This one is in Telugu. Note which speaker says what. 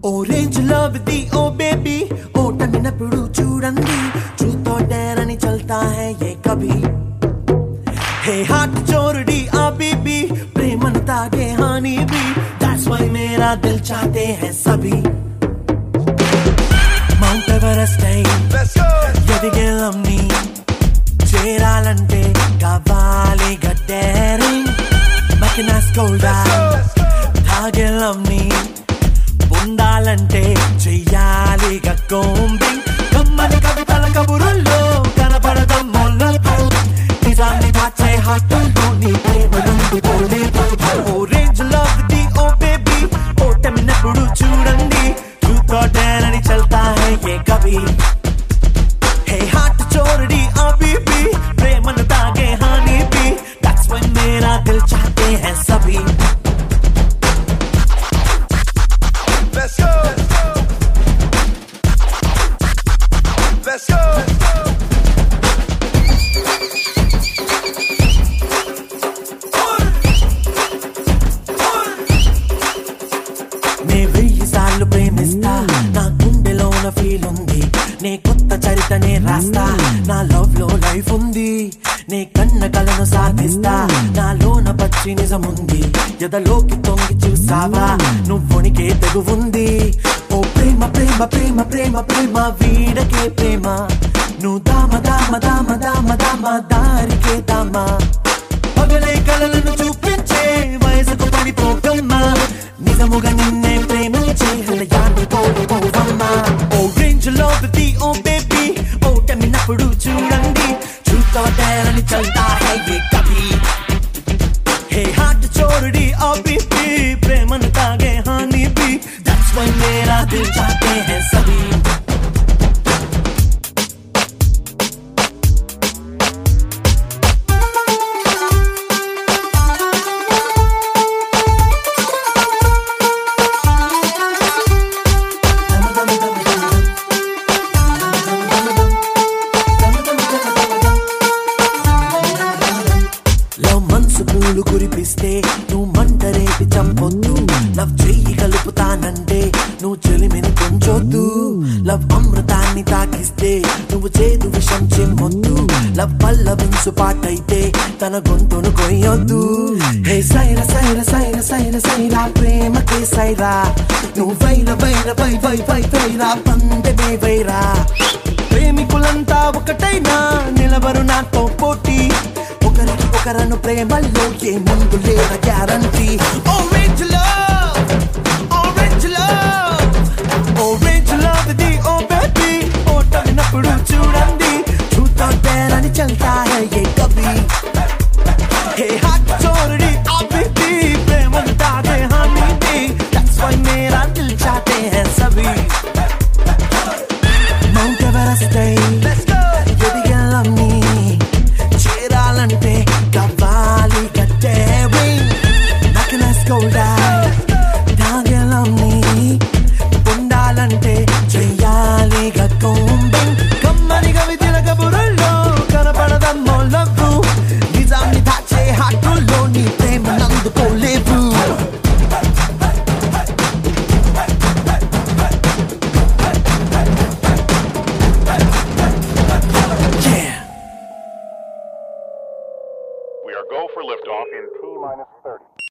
Speaker 1: Orange love the oh baby ఓటమినప్పుడు చూడండి చూతో డేరని చల్తా హై ఏ కభీ హే హార్ట్ చోరుడి ఆ బేబీ ప్రేమను తాగే హాని బీ దట్స్ వై మేరా దిల్ చాహతే హై సభీ మౌంట్ ఎవరెస్ట్ అయి
Speaker 2: Let's go.
Speaker 1: ఎదిగేలమ్ని చేరాలంటే కావాలి గట్టేరింగ్ మకినాస్ కోల్డా తాగేలమ్ని పొందాలంటే చెయ్యాలి కోంబింగ్ కమ్మని కవితల కబురుల్లో కనపడదం మొల్లతో నిజాన్ని దాచే హాటుల్లో నీ ప్రేమ నందుకోలేదు orange love the oh baby ఓటమినప్పుడు చూడండి చూతోటేనని చల్తా హై ఏ కవి హే హార్ట్ చోరడి ఆ బీబీ ప్రేమను తాగే హానీ బీ దట్స్ వై మేరా దిల్ చాహతే హై సభీ
Speaker 2: Let's go. Let's go.
Speaker 1: నే వెయ్యి సార్లు ప్రేమిస్తా నా గుండెలోన ఫీల్ ఉంది నే కొత్త చరితనే రాస్తా నా లవ్ లో లైఫ్ ఉంది నే కన్న కలను సాధిస్తా నాలోన పచ్చి నిజముంది ఎదలోకి తొంగి చూసావా నువ్వునికే తెగువుంది ఓ ప్రేమ ప్రేమ ప్రేమ ప్రేమ ప్రేమ వీడకే ప్రేమ నువ్వు దామ దామ దామ దామ దామ దారికే దామా పగలే కలలను చూపించే వయసుకు పడిపోకమ్మా నిజముగా నిన్నే ప్రేమించే హృదయాన్ని కోల్పోవమ్మా orange love the oh baby ఓ టమినప్పుడు చూడండి చూస్తావని చల్తా హై ఏ కభీ హే హార్ట్ చోరుడి ఆ బీపీ ప్రేమను తాగే హాని బీ దట్స్ వై మేరా దిల్ చాహతే హై సభీ లవ్ మనసు పూలు కురిపిస్తే నువ్వు మంట రేపి చంపొద్దు లవ్ చెయ్యి కలుపుతానంటే నువ్వు చెలిమిని కొంచొద్దు లవ్ అమృతాన్ని తాకిస్తే నువ్వు చేదు విషం చిమ్మొద్దు లవ్ పల్ల వింసు పాటైతే తన గొంతును కొయ్యొద్దు హే సైర సైర సైర సైర సైరా ప్రేమకే సైరా నువ్వు వైర వైర వై వై వై వైరా పందెమే వైరా ప్రేమికులంతా ఒకటైనా నిలబరు నాతో పోటీ ఒకరికి ఒకరను ప్రేమల్లో ఏ ముందు లేద guarantee orange love orange love orange love the oh baby ఓటమినప్పుడు చూడండి చూతో తేరని చల్తా హై ఏ కభీ హే హార్ట్ చోరడి ఆ బేబీ ప్రేమను తాగే హానీ दी దట్స్ వై మేరా దిల్ చాహతే హై సభీ మౌంట్ ఎవరెస్ట్ అయి
Speaker 2: Let's go.
Speaker 1: ఎదిగెళ్ళమ్ని చేరాలంటే కావాలి కట్టేవి నకినేసుకోడా తాగెళ్ళమ్ని పొందాలంటే చెయ్యాలి కోంబింగ్ కమ్మని కవితల కబురుల్లో కనపడదమ్మో లవ్వు నిజాన్ని దాచే హాటుల్లో నీ ప్రేమ నందుకోలేవు Yeah.
Speaker 3: We are go for liftoff in T minus 30.